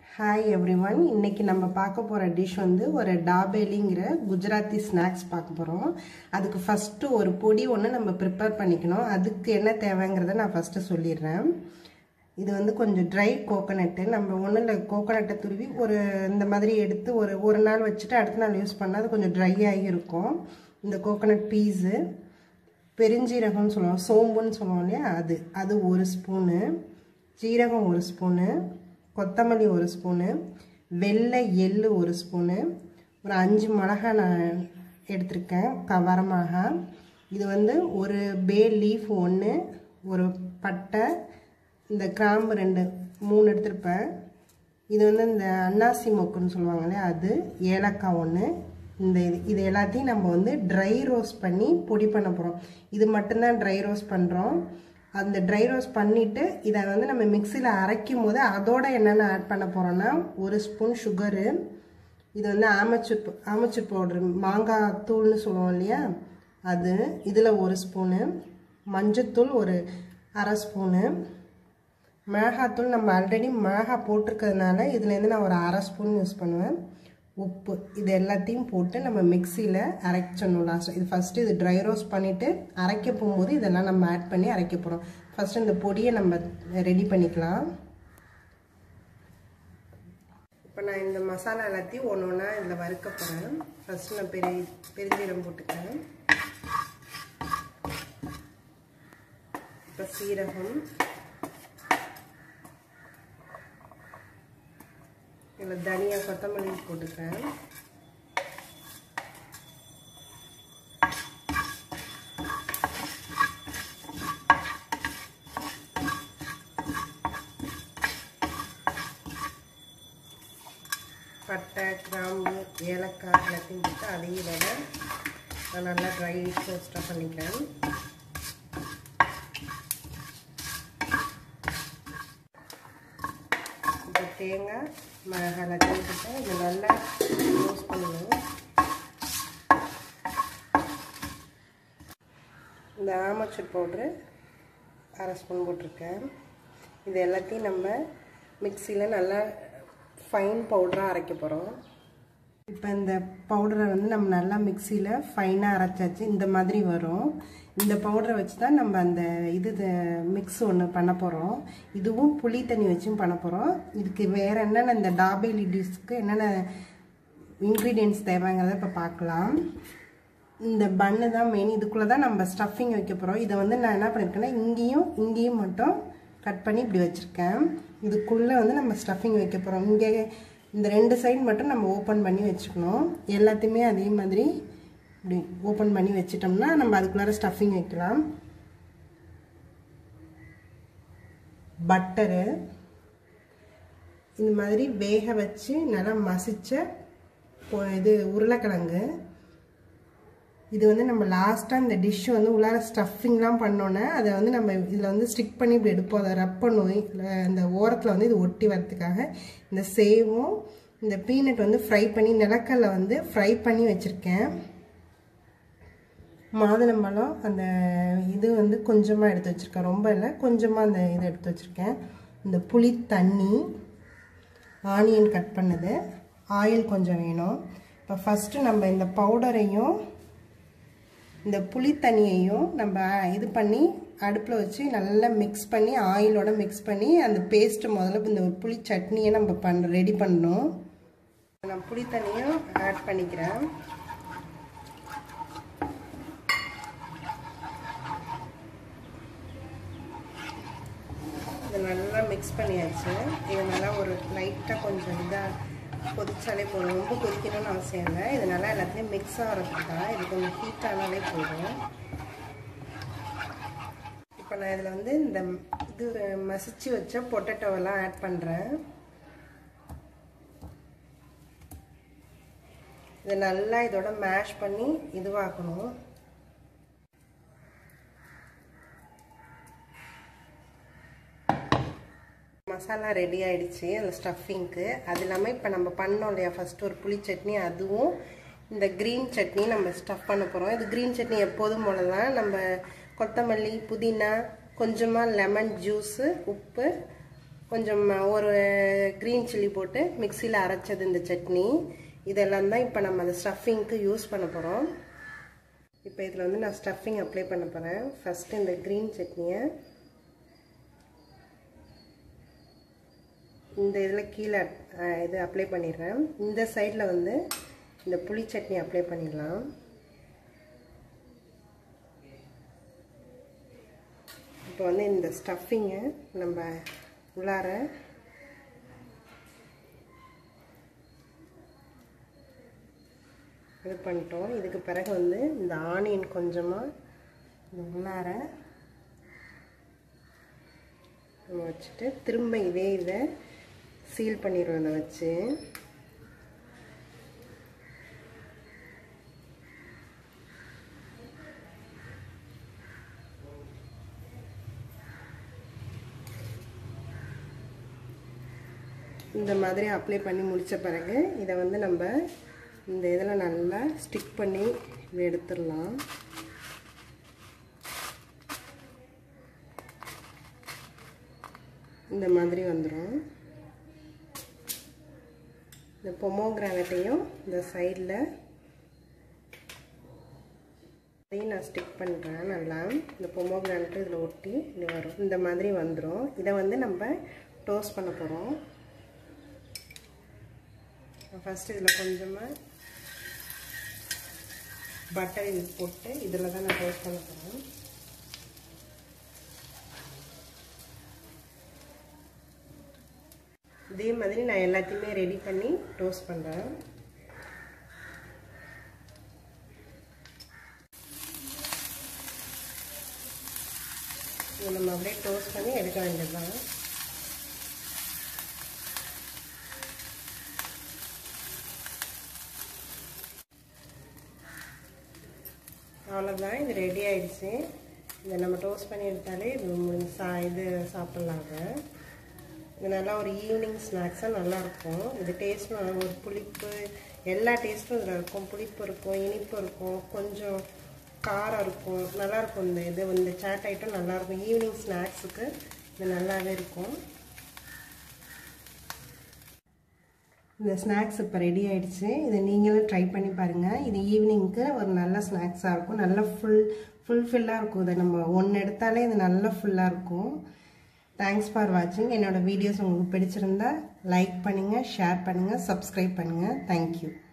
hi every one இன்னைக்கு நம்ம பார்க்க போகிற டிஷ் வந்து ஒரு டாபேலிங்கிற குஜராத்தி ஸ்நாக்ஸ் பார்க்க போகிறோம் அதுக்கு ஃபஸ்ட்டு ஒரு பொடி ஒன்று நம்ம ப்ரிப்பேர் பண்ணிக்கணும் அதுக்கு என்ன தேவைங்கிறத நான் ஃபஸ்ட்டு சொல்லிடுறேன் இது வந்து கொஞ்சம் ட்ரை கோகோனட்டு நம்ம ஒன்றும் இல்லை கோகோனட்டை துருவி ஒரு இந்த மாதிரி எடுத்து ஒரு ஒரு நாள் வச்சுட்டு அடுத்த நாள் யூஸ் பண்ணால் அது கொஞ்சம் ட்ரை ஆகி இருக்கும் இந்த கோகோனட் பீஸு பெருஞ்சீரகம்னு சொல்லுவோம் சோம்புன்னு சொல்லுவோம் இல்லையா அது அது ஒரு ஸ்பூனு ஜீரகம் ஒரு ஸ்பூனு கொத்தமல்லி ஒரு ஸ்பூனு வெள்ளை எள்ளு ஒரு ஸ்பூனு ஒரு அஞ்சு மிளகா நான் எடுத்திருக்கேன் க வரமிளகா இது வந்து ஒரு பே லீஃப் ஒன்று ஒரு பட்டை இந்த கிராம்பு ரெண்டு மூணு எடுத்திருப்பேன் இது வந்து இந்த அன்னாசி மொக்குன்னு சொல்லுவாங்களே அது ஏலக்காய் ஒன்று இந்த இது இது எல்லாத்தையும் நம்ம வந்து ட்ரை ரோஸ்ட் பண்ணி பொடி பண்ண போகிறோம் இது மட்டும்தான் ட்ரை ரோஸ்ட் பண்ணுறோம் அந்த ட்ரை ரோஸ்ட் பண்ணிவிட்டு இதை வந்து நம்ம மிக்சியில் அரைக்கும் போது அதோட என்னென்ன ஆட் பண்ண போகிறோன்னா ஒரு ஸ்பூன் சுகரு இது வந்து ஆமச்சூர் ஆமச்சூர் பவுட்ரு மாங்காய் தூள்னு சொல்லுவோம் இல்லையா அது இதில் ஒரு ஸ்பூனு மஞ்சத்தூள் ஒரு அரை ஸ்பூனு மிளகாத்தூள் நம்ம ஆல்ரெடி மிளகா போட்டிருக்கிறதுனால இதுலேருந்து நான் ஒரு அரை ஸ்பூன் யூஸ் பண்ணுவேன் உப்பு இது எல்லாத்தையும் போட்டு நம்ம மிக்சியில் அரைச்சிடணும் லாஸ்ட் இது ஃபஸ்ட்டு இது ட்ரை ரோஸ்ட் பண்ணிவிட்டு அரைக்க போகும்போது இதெல்லாம் நம்ம ஆட் பண்ணி அரைக்க போகிறோம் ஃபஸ்ட்டு இந்த பொடியை நம்ம ரெடி பண்ணிக்கலாம் இப்போ நான் இந்த மசாலா எல்லாத்தையும் ஒன்று ஒன்றா இதில் வறுக்க போகிறேன் ஃபஸ்ட்டு நான் பெரிய பெருஞ்சீரம் போட்டுக்கிறேன் இப்போ சீரகம் இதில் தனியா கொத்தமல்லி போட்டுக்கிறேன் பட்டை கிராம்பு ஏலக்காய் எல்லாத்தையும் போட்டு அதையும் இதோட நான் நல்லா ட்ரை ரோஸ்ட்டாக பண்ணிக்கிறேன் இப்போ தேங்காய் மிளகாய் எல்லாத்தையும் போட்டு இது நல்லா ரோஸ்ட் பண்ணணும் இந்த ஆமச்சூர் பவுட்ரு அரை ஸ்பூன் போட்டிருக்கேன் இது எல்லாத்தையும் நம்ம மிக்சியில் நல்லா ஃபைன் பவுடராக அரைக்க போகிறோம் இப்போ இந்த பவுடரை வந்து நம்ம நல்லா மிக்சியில் ஃபைனாக அரைச்சாச்சு இந்த மாதிரி வரும் இந்த பவுடரை வச்சு தான் நம்ம அந்த இது மிக்ஸ் ஒன்று பண்ண போகிறோம் இதுவும் புளி தண்ணி வச்சும் பண்ண போகிறோம் இதுக்கு வேறு என்னென்ன இந்த டாபேலி டிஷ்க்கு என்னென்ன இன்க்ரீடியன்ட்ஸ் தேவைங்கிறத இப்போ பார்க்கலாம் இந்த பன்னு தான் மெயின் இதுக்குள்ளே தான் நம்ம ஸ்டஃபிங் வைக்க போகிறோம் இதை வந்து நான் என்ன பண்ணியிருக்கேன்னா இங்கேயும் இங்கேயும் மட்டும் கட் பண்ணி இப்படி வச்சுருக்கேன் இதுக்குள்ளே வந்து நம்ம ஸ்டஃபிங் வைக்க போகிறோம் இங்கே இந்த ரெண்டு சைடு மட்டும் நம்ம ஓப்பன் பண்ணி வச்சுக்கணும் எல்லாத்தையுமே அதே மாதிரி இப்படி ஓப்பன் பண்ணி வச்சிட்டோம்னா நம்ம அதுக்குள்ளார ஸ்டஃபிங் வைக்கலாம் பட்டரு இந்த மாதிரி வேக வச்சு நல்லா மசிச்ச இது உருளைக்கிழங்கு இது வந்து நம்ம லாஸ்ட்டாக இந்த டிஷ் வந்து உள்ளார ஸ்டஃபிங்லாம் பண்ணோன்னே அதை வந்து நம்ம இதில் வந்து ஸ்டிக் பண்ணி இப்படி எடுப்போம் அதை ரப் பண்ணுவோம் அந்த ஓரத்தில் வந்து இது ஒட்டி வரதுக்காக இந்த சேவும் இந்த பீனட் வந்து ஃப்ரை பண்ணி நிலக்கல்ல வந்து ஃப்ரை பண்ணி வச்சுருக்கேன் மாதுளம்பழம் அந்த இது வந்து கொஞ்சமாக எடுத்து வச்சுருக்கேன் ரொம்ப இல்லை கொஞ்சமாக அந்த இது எடுத்து வச்சுருக்கேன் இந்த புளி தண்ணி ஆனியன் கட் பண்ணது ஆயில் கொஞ்சம் வேணும் இப்போ ஃபஸ்ட்டு நம்ம இந்த பவுடரையும் இந்த புளி தண்ணியையும் நம்ம இது பண்ணி அடுப்பில் வச்சு நல்லா மிக்ஸ் பண்ணி ஆயிலோட மிக்ஸ் பண்ணி அந்த பேஸ்ட்டு முதல்ல இந்த புளி சட்னியை நம்ம பண்ண ரெடி பண்ணணும் நான் புளி தண்ணியும் ஆட் பண்ணிக்கிறேன் இதை நல்லா மிக்ஸ் பண்ணியாச்சு இது நல்லா ஒரு லைட்டாக கொஞ்சம் இதாக கொதிச்சாலே போதும் ரொம்ப கொதிக்கணும்னு அவசியம் இல்லை இது நல்லா எல்லாத்துலேயும் மிக்ஸ் ஆகிறதுக்கு தான் இது கொஞ்சம் ஹீட் ஆனாலே போதும் இப்போ நான் இதில் வந்து இந்த இது மசிச்சு வச்ச பொட்டேட்டோவெல்லாம் ஆட் பண்ணுறேன் இதை நல்லா இதோட மேஷ் பண்ணி இதுவாக்கணும் மசாலா ரெடி ஆகிடுச்சு அந்த ஸ்டஃபிங்க்கு அது இல்லாமல் இப்போ நம்ம பண்ணோம் இல்லையா ஃபஸ்ட்டு ஒரு புளி சட்னி அதுவும் இந்த க்ரீன் சட்னி நம்ம ஸ்டஃப் பண்ண போகிறோம் இது க்ரீன் சட்னி எப்போதும் போல தான் நம்ம கொத்தமல்லி புதினா கொஞ்சமாக லெமன் ஜூஸு உப்பு கொஞ்சம் ஒரு க்ரீன் சில்லி போட்டு மிக்சியில் அரைச்சது இந்த சட்னி இதெல்லாம் தான் இப்போ நம்ம அந்த ஸ்டஃபிங்க்கு யூஸ் பண்ண போகிறோம் இப்போ இதில் வந்து நான் ஸ்டஃபிங் அப்ளை பண்ண போகிறேன் ஃபஸ்ட்டு இந்த க்ரீன் சட்னியை இந்த இதில் கீழே இது அப்ளை பண்ணிடுறேன் இந்த சைடில் வந்து இந்த புளி சட்னி அப்ளை பண்ணிடலாம் இப்போ வந்து இந்த ஸ்டஃபிங்கை நம்ம உள்ளார இது பண்ணிட்டோம் இதுக்கு பிறகு வந்து இந்த ஆனியன் கொஞ்சமாக இந்த உள்ளார நம்ம வச்சுட்டு திரும்ப இதே இதை சீல் பண்ணிடுவோம் இதை வச்சு இந்த மாதிரி அப்ளை பண்ணி முடித்த பிறகு இதை வந்து நம்ம இந்த இதில் நல்லா ஸ்டிக் பண்ணி இதை எடுத்துடலாம் இந்த மாதிரி வந்துடும் இந்த பொமோ கிரானட்டையும் இந்த சைடில் அதையும் நான் ஸ்டிக் பண்ணுறேன் நல்லா இந்த பொமோ கிரானட்டும் இதில் ஒட்டி இது வரும் இந்த மாதிரி வந்துடும் இதை வந்து நம்ம டோஸ்ட் பண்ண போகிறோம் ஃபஸ்ட்டு இதில் கொஞ்சமாக பட்டர் இது போட்டு இதில் தான் நான் டோஸ்ட் பண்ண போகிறேன் இதே மாதிரி நான் எல்லாத்தையுமே ரெடி பண்ணி டோஸ்ட் பண்ணுறேன் இதை நம்ம அப்படியே டோஸ்ட் பண்ணி எடுக்க வேண்டியது தான் அவ்வளோதான் இது ரெடி ஆயிடுச்சு இதை நம்ம டோஸ்ட் பண்ணி எடுத்தாலே இது முடிஞ்சு சா இது சாப்பிட்லாங்க இது நல்லா ஒரு ஈவினிங் ஸ்நாக்ஸாக நல்லாயிருக்கும் இது டேஸ்ட்டும் நல்லா ஒரு புளிப்பு எல்லா டேஸ்ட்டும் இதில் இருக்கும் புளிப்பு இருக்கும் இனிப்பு இருக்கும் கொஞ்சம் காரம் இருக்கும் நல்லாயிருக்கும் இந்த இது இந்த சாட் ஐட்டம் நல்லாயிருக்கும் ஈவினிங் ஸ்நாக்ஸுக்கு இது நல்லாவே இருக்கும் இந்த ஸ்நாக்ஸ் இப்போ ரெடி ஆயிடுச்சு இதை நீங்களும் ட்ரை பண்ணி பாருங்கள் இது ஈவினிங்க்கு ஒரு நல்ல ஸ்நாக்ஸாக இருக்கும் நல்லா ஃபுல் ஃபுல்ஃபில்லாக இருக்கும் இதை நம்ம ஒன்று எடுத்தாலே இது நல்லா ஃபுல்லாக இருக்கும் தேங்க்ஸ் ஃபார் வாட்சிங் என்னோடய வீடியோஸ் உங்களுக்கு பிடிச்சிருந்தா லைக் பண்ணுங்கள் ஷேர் பண்ணுங்கள் சப்ஸ்கிரைப் பண்ணுங்கள் தேங்க்யூ